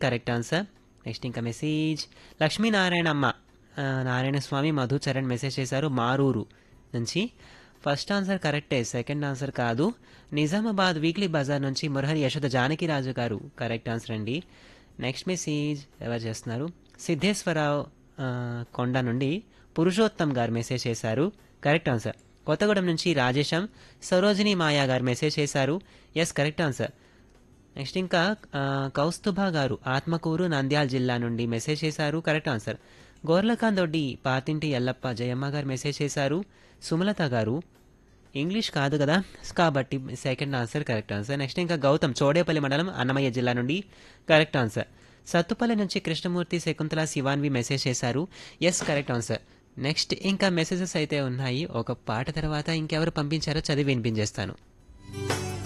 correct answer next ఇంకా message Lakshminarayana అమ్మ ఆ, నారాయణ స్వామి మధు చరణ్ మెసేజ్ చేశారు మారూరు నుంచి ఫస్ట్ ఆన్సర్ కరెక్టే సెకండ్ ఆన్సర్ కాదు నిజామాబాద్ వీక్లీ బజార్ నుంచి మురహరి యశోద జానకిరాజు గారు కరెక్ట్ ఆన్సర్ అండి నెక్స్ట్ మెసేజ్ ఎవరు చేస్తున్నారు సిద్ధేశ్వరరావు ఆ, కొండ నుండి పురుషోత్తం గారు మెసేజ్ చేశారు కరెక్ట్ ఆన్సర్ కొత్తగూడెం నుంచి రాజేశం సరోజిని మాయా గారు మెసేజ్ చేశారు ఎస్ కరెక్ట్ ఆన్సర్ నెక్స్ట్ ఇంకా ఆ, కౌస్తుభ గారు ఆత్మకూరు నంద్యాల జిల్లా నుండి మెసేజ్ చేశారు కరెక్ట్ ఆన్సర్ గోర్లకాంత్ దొడ్డి పాతింటి ఎల్లప్ప జయమ్మ గారు మెసేజ్ చేశారు సుమలత గారు ఇంగ్లీష్ కాదు కదా కాబట్టి second answer correct answer next ఇంకా గౌతమ్ చోడేపల్లి మండలం అన్నమయ్య జిల్లా నుండి కరెక్ట్ ఆన్సర్ సత్తుపల్లి నుంచి కృష్ణమూర్తి శకుంతల శివాన్వి మెసేజ్ చేశారు ఎస్ కరెక్ట్ ఆన్సర్ నెక్స్ట్ ఇంకా మెసేజెస్ అయితే ఉన్నాయి ఒక పాట తర్వాత ఇంకెవరు పంపించారో చదివి వినిపించేస్తాను